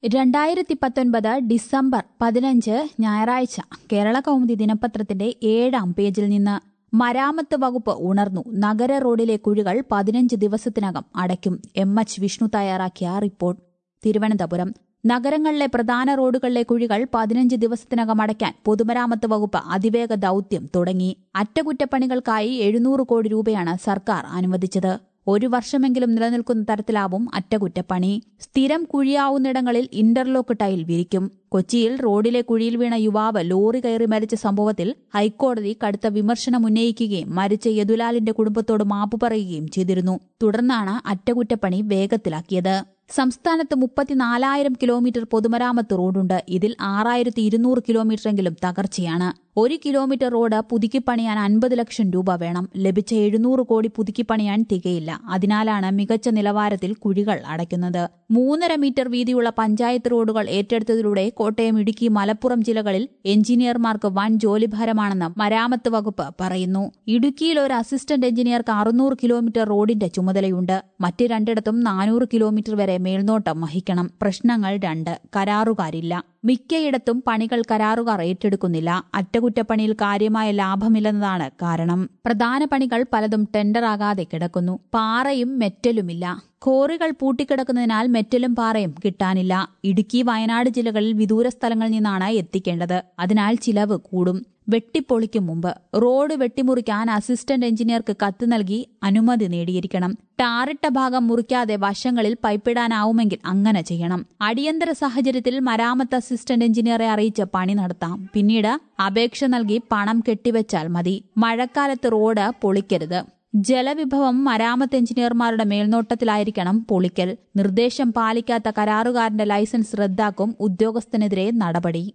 രണ്ടായിരത്തി പത്തൊൻപത് ഡിസംബർ പതിനഞ്ച് ഞായറാഴ്ച കേരള കൗമുദി ദിനപത്രത്തിന്റെ ഏഴാം പേജിൽ നിന്ന് മരാമത്ത് വകുപ്പ് ഉണർന്നു നഗര റോഡിലെ കുഴികൾ പതിനഞ്ച് ദിവസത്തിനകം അടയ്ക്കും എം എച്ച് വിഷ്ണു തയ്യാറാക്കിയ റിപ്പോർട്ട് തിരുവനന്തപുരം നഗരങ്ങളിലെ പ്രധാന റോഡുകളിലെ കുഴികൾ പതിനഞ്ച് ദിവസത്തിനകം അടയ്ക്കാൻ പൊതുമരാമത്ത് വകുപ്പ് അതിവേഗ ദൌത്യം തുടങ്ങി അറ്റകുറ്റപ്പണികൾക്കായി എഴുന്നൂറ് കോടി രൂപയാണ് സർക്കാർ അനുവദിച്ചത് ഒരു വർഷമെങ്കിലും നിലനിൽക്കുന്ന തരത്തിലാവും അറ്റകുറ്റപ്പണി സ്ഥിരം കുഴിയാവുന്നിടങ്ങളിൽ ഇന്റർലോക്ക് ടൈൽ വിരിക്കും കൊച്ചിയിൽ റോഡിലെ കുഴിയിൽ വീണ യുവാവ് ലോറി കയറി മരിച്ച സംഭവത്തിൽ ഹൈക്കോടതി കടുത്ത വിമർശനം ഉന്നയിക്കുകയും മരിച്ച യദുലാലിന്റെ കുടുംബത്തോട് മാപ്പ് പറയുകയും ചെയ്തിരുന്നു തുടർന്നാണ് അറ്റകുറ്റപ്പണി വേഗത്തിലാക്കിയത് സംസ്ഥാനത്ത് മുപ്പത്തിനാലായിരം കിലോമീറ്റർ പൊതുമരാമത്ത് റോഡുണ്ട് ഇതിൽ ആറായിരത്തി ഇരുന്നൂറ് കിലോമീറ്ററെങ്കിലും തകർച്ചയാണ് ഒരു കിലോമീറ്റർ റോഡ് പുതുക്കിപ്പണിയാൻ അൻപത് ലക്ഷം രൂപ വേണം ലഭിച്ച എഴുന്നൂറ് കോടി പുതുക്കിപ്പണിയാൻ തികയില്ല അതിനാലാണ് മികച്ച നിലവാരത്തിൽ കുഴികൾ അടയ്ക്കുന്നത് മൂന്നര മീറ്റർ വീതിയുള്ള പഞ്ചായത്ത് റോഡുകൾ ഏറ്റെടുത്തതിലൂടെ കോട്ടയം ഇടുക്കി മലപ്പുറം ജില്ലകളിൽ എഞ്ചിനീയർമാർക്ക് വൻ ജോലിഭാരമാണെന്ന് മരാമത്ത് വകുപ്പ് പറയുന്നു ഇടുക്കിയിൽ ഒരു അസിസ്റ്റന്റ് എഞ്ചിനീയർക്ക് അറുന്നൂറ് കിലോമീറ്റർ റോഡിന്റെ ചുമതലയുണ്ട് മറ്റ് രണ്ടിടത്തും നാനൂറ് കിലോമീറ്റർ വരെ മേൽനോട്ടം വഹിക്കണം പ്രശ്നങ്ങൾ രണ്ട് കരാറുകാരില്ല മിക്കയിടത്തും പണികൾ കരാറുകാർ ഏറ്റെടുക്കുന്നില്ല അറ്റകുറ്റപ്പണിയിൽ കാര്യമായ ലാഭമില്ലെന്നതാണ് കാരണം പ്രധാന പണികൾ പലതും ടെൻഡറാകാതെ കിടക്കുന്നു പാറയും മെറ്റലുമില്ല കോറികൾ പൂട്ടിക്കിടക്കുന്നതിനാൽ മെറ്റലും പാറയും കിട്ടാനില്ല ഇടുക്കി വയനാട് ജില്ലകളിൽ വിദൂര സ്ഥലങ്ങളിൽ നിന്നാണ് എത്തിക്കേണ്ടത് അതിനാൽ ചിലവ് കൂടും വെട്ടിപ്പൊളിക്കും മുമ്പ് റോഡ് വെട്ടിമുറിക്കാൻ അസിസ്റ്റന്റ് എഞ്ചിനീയർക്ക് കത്ത് നൽകി അനുമതി നേടിയിരിക്കണം ടാറിട്ട ഭാഗം മുറിക്കാതെ വശങ്ങളിൽ പൈപ്പിടാനാവുമെങ്കിൽ അങ്ങനെ ചെയ്യണം അടിയന്തര സാഹചര്യത്തിൽ മരാമത്ത് അസിസ്റ്റന്റ് എഞ്ചിനീയറെ അറിയിച്ച് പണി നടത്താം പിന്നീട് അപേക്ഷ നൽകി പണം കെട്ടിവെച്ചാൽ മതി മഴക്കാലത്ത് റോഡ് പൊളിക്കരുത് ജലവിഭവം മരാമത്ത് എഞ്ചിനീയർമാരുടെ മേൽനോട്ടത്തിലായിരിക്കണം പൊളിക്കൽ നിർദ്ദേശം പാലിക്കാത്ത കരാറുകാരന്റെ ലൈസൻസ് റദ്ദാക്കും ഉദ്യോഗസ്ഥനെതിരെ നടപടി